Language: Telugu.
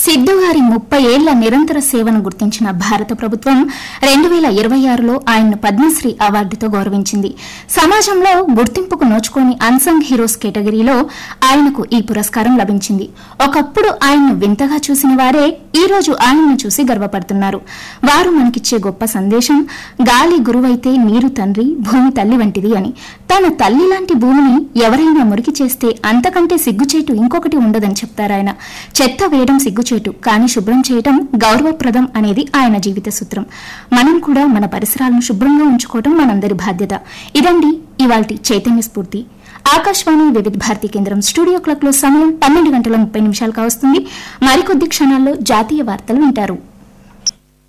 సిద్ధు గారి ముప్పై ఏళ్ల నిరంతర సేవను గుర్తించిన భారత ప్రభుత్వం రెండు వేల ఇరవై ఆరులో ఆయన్ను పద్మశ్రీ అవార్డుతో గౌరవించింది సమాజంలో గుర్తింపుకు నోచుకోని అన్సంగ్ హీరోస్ కేటగిరీలో ఆయనకు ఈ పురస్కారం లభించింది ఒకప్పుడు ఆయన్ను వింతగా చూసిన వారే ఈ రోజు ఆయన్ను చూసి గర్వపడుతున్నారు వారు మనకిచ్చే గొప్ప సందేశం గాలి గురువైతే నీరు తండ్రి భూమి తల్లి వంటిది అని తన తల్లి లాంటి భూమిని ఎవరైనా మురికి చేస్తే అంతకంటే సిగ్గుచేటు ఇంకొకటి ఉండదని చెప్తారాయన చెత్త వేయడం సిగ్గుచేటు కానీ శుభ్రం చేయడం గౌరవప్రదం అనేది ఆయన జీవిత సూత్రం మనం కూడా మన పరిసరాలను శుభ్రంగా ఉంచుకోవడం మనందరి బాధ్యత ఇదండి ఇవాల్టి చైతన్య స్ఫూర్తి ఆకాశవాణి వివిధ భారతి కేంద్రం స్టూడియో క్లాక్ లో సమయం పన్నెండు గంటల ముప్పై నిమిషాలు కావస్తుంది మరికొద్ది క్షణాల్లో జాతీయ వార్తలు వింటారు